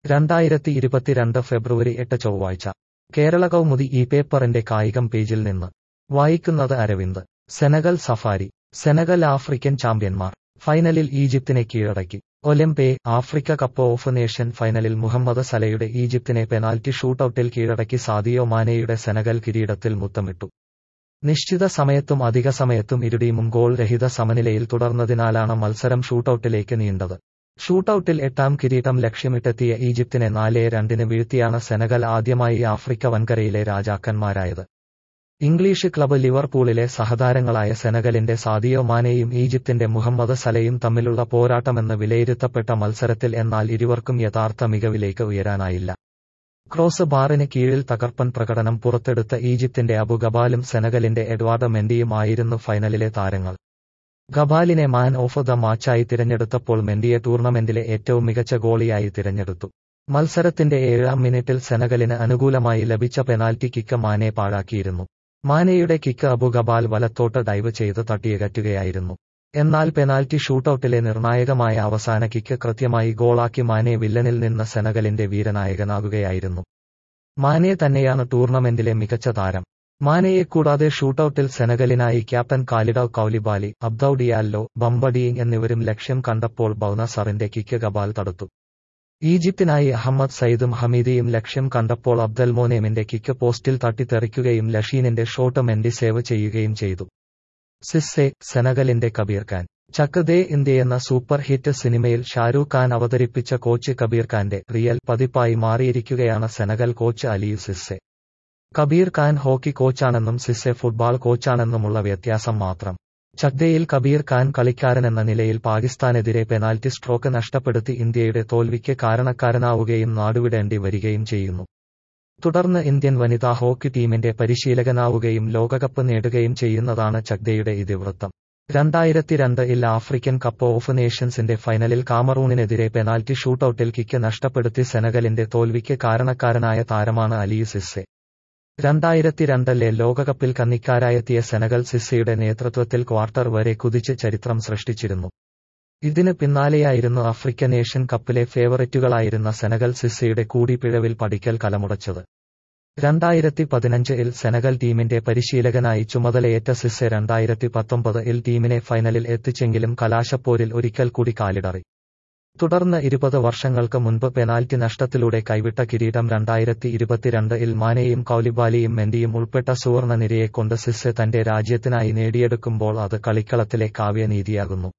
രണ്ടായിരത്തി ഇരുപത്തിരണ്ട് ഫെബ്രുവരി എട്ട് ചൊവ്വാഴ്ച കേരള കൗമുദി ഈ പേപ്പറിന്റെ കായികം പേജിൽ നിന്ന് വായിക്കുന്നത് Aravind Senegal safari Senegal African champions ഫൈനലിൽ ഈജിപ്തിനെ കീഴടക്കി ഒലിംപെ ആഫ്രിക്ക കപ്പ് ഓഫ് നേഷൻ ഫൈനലിൽ മുഹമ്മദ് സലയുടെ ഈജിപ്തിനെ പെനാൽറ്റി ഷൂട്ടൌട്ടിൽ കീഴടക്കി സാദിയോ മാനെയുടെ സെനഗൽ കിരീടത്തിൽ മുത്തമിട്ടു നിശ്ചിത സമയത്തും അധിക സമയത്തും ഇരു ടീമും ഗോൾ രഹിത സമനിലയിൽ തുടർന്നതിനാലാണ് മത്സരം ഷൂട്ടൌട്ടിലേക്ക് നീണ്ടത് ഷൂട്ടൌട്ടിൽ എട്ടാം കിരീടം ലക്ഷ്യമിട്ടെത്തിയ ഈജിപ്തിനെ നാലേ രണ്ടിന് വീഴ്ത്തിയാണ് സെനഗൽ ആദ്യമായി ആഫ്രിക്ക വൻകരയിലെ രാജാക്കന്മാരായത് ഇംഗ്ലീഷ് ക്ലബ്ബ് ലിവർപൂളിലെ സഹതാരങ്ങളായ സെനഗലിന്റെ സാദിയോ മാനെയും ഈജിപ്തിന്റെ മുഹമ്മദ് സലയും തമ്മിലുള്ള പോരാട്ടമെന്ന് വിലയിരുത്തപ്പെട്ട മത്സരത്തിൽ എന്നാൽ ഇരുവർക്കും യഥാർത്ഥ മികവിലേക്ക് ഉയരാനായില്ല ക്രോസ് ബാറിന് കീഴിൽ തകർപ്പൻ പ്രകടനം പുറത്തെടുത്ത ഈജിപ്തിന്റെ അബു ഗബാലും സെനഗലിന്റെ എഡ്വാർഡ് മെൻഡിയും ആയിരുന്നു ഫൈനലിലെ താരങ്ങൾ ഗബാലിനെ മാൻ ഓഫ് ദ മാച്ചായി തിരഞ്ഞെടുത്തപ്പോൾ മെൻഡിയെ ടൂർണമെന്റിലെ ഏറ്റവും മികച്ച ഗോളിയായി തിരഞ്ഞെടുത്തു മത്സരത്തിന്റെ ഏഴാം മിനിറ്റിൽ സെനഗലിന് അനുകൂലമായി ലഭിച്ച പെനാൽറ്റി കിക്ക് മാനെ പാഴാക്കിയിരുന്നു മാനെയുടെ കിക്ക് അബു ഗബാൽ വലത്തോട്ട് ഡൈവ് ചെയ്ത് തട്ടിയകറ്റുകയായിരുന്നു എന്നാൽ പെനാൽറ്റി ഷൂട്ടൌട്ടിലെ നിർണായകമായ അവസാന കിക്ക് കൃത്യമായി ഗോളാക്കി മാനെ വില്ലനിൽ നിന്ന് സെനഗലിന്റെ വീരനായകനാകുകയായിരുന്നു മാനെ തന്നെയാണ് ടൂർണമെന്റിലെ മികച്ച താരം മാനെയെ കൂടാതെ ഷൂട്ടൌട്ടിൽ സെനഗലിനായി ക്യാപ്റ്റൻ കാലിഡോ കൌലിബാലി അബ്ദൌ ഡിയാല്ലോ ബംബഡിയിങ് എന്നിവരും ലക്ഷ്യം കണ്ടപ്പോൾ ബൌനസറിന്റെ കിക്ക് ഗബാൽ തടുത്തു ഈജിപ്തിനായി അഹമ്മദ് സയ്യിദും ഹമീദിയും ലക്ഷ്യം കണ്ടപ്പോൾ അബ്ദൽ മോനേമിന്റെ കിക്ക് പോസ്റ്റിൽ തട്ടിത്തെറിക്കുകയും ലഷീനിന്റെ ഷോട്ട് മെൻഡി സേവ് ചെയ്യുകയും ചെയ്തു സിസ്സെ സെനഗലിന്റെ കബീർ ഖാൻ ചക്ക് ദേ ഇന്ത്യ എന്ന സൂപ്പർ ഹിറ്റ് സിനിമയിൽ ഷാരൂഖ് ഖാൻ അവതരിപ്പിച്ച കോച്ച് കബീർ ഖാന്റെ റിയൽ പതിപ്പായി മാറിയിരിക്കുകയാണ് Senegal coach Aliou Cisse Kabir Khan hockey കോച്ചാണെന്നും സിസ്സെ ഫുട്ബോൾ കോച്ചാണെന്നുമുള്ള വ്യത്യാസം മാത്രം ചക്ദയിൽ കബീർ ഖാൻ കളിക്കാരനെന്ന നിലയിൽ പാകിസ്ഥാനെതിരെ പെനാൽറ്റി സ്ട്രോക്ക് നഷ്ടപ്പെടുത്തി ഇന്ത്യയുടെ തോൽവിക്ക് കാരണക്കാരനാവുകയും നാടുവിടേണ്ടി വരികയും ചെയ്യുന്നു തുടർന്ന് ഇന്ത്യൻ വനിതാ ഹോക്കി ടീമിന്റെ പരിശീലകനാവുകയും ലോകകപ്പ് നേടുകയും ചെയ്യുന്നതാണ് ചക്ദയുടെ ഇതിവൃത്തം രണ്ടായിരത്തി രണ്ടിൽ ആഫ്രിക്കൻ കപ്പ് ഓഫ് നേഷൻസിന്റെ ഫൈനലിൽ കാമറൂണിനെതിരെ പെനാൽറ്റി ഷൂട്ടൌട്ടിൽ കിക്ക് നഷ്ടപ്പെടുത്തി സെനഗലിന്റെ തോൽവിക്ക് കാരണക്കാരനായ താരമാണ് അലിയു സിസ്സെ രണ്ടായിരത്തി രണ്ടിലെ ലോകകപ്പിൽ കന്നിക്കാരായെത്തിയ സെനഗൽ സിസ്സയുടെ നേതൃത്വത്തിൽ ക്വാർട്ടർ വരെ കുതിച്ച് ചരിത്രം സൃഷ്ടിച്ചിരുന്നു ഇതിന് പിന്നാലെയായിരുന്നു ആഫ്രിക്കൻ ഏഷ്യൻ കപ്പിലെ ഫേവററ്റുകളായിരുന്ന സെനഗൽ സിസ്സയുടെ കൂടി പിഴവിൽ പടിക്കൽ കലമുടച്ചത് രണ്ടായിരത്തി പതിനഞ്ചിൽ സെനഗൽ ടീമിന്റെ പരിശീലകനായി ചുമതലയേറ്റ സിസ്സെ രണ്ടായിരത്തി പത്തൊമ്പതിൽ ടീമിനെ ഫൈനലിൽ എത്തിച്ചെങ്കിലും കലാശപ്പോരിൽ ഒരിക്കൽ കൂടി കാലിടറി തുടർന്ന് ഇരുപത് വർഷങ്ങൾക്ക് മുൻപ് പെനാൽറ്റി നഷ്ടത്തിലൂടെ കൈവിട്ട കിരീടം രണ്ടായിരത്തി ഇരുപത്തിരണ്ടിൽ മാനെയും കൌലിബാലിയും മെൻഡിയും ഉൾപ്പെട്ട സുവർണ നിരയെക്കൊണ്ട് സിസ്സെ തന്റെ രാജ്യത്തിനായി നേടിയെടുക്കുമ്പോൾ അത് കളിക്കളത്തിലെ കാവ്യനീതിയാകുന്നു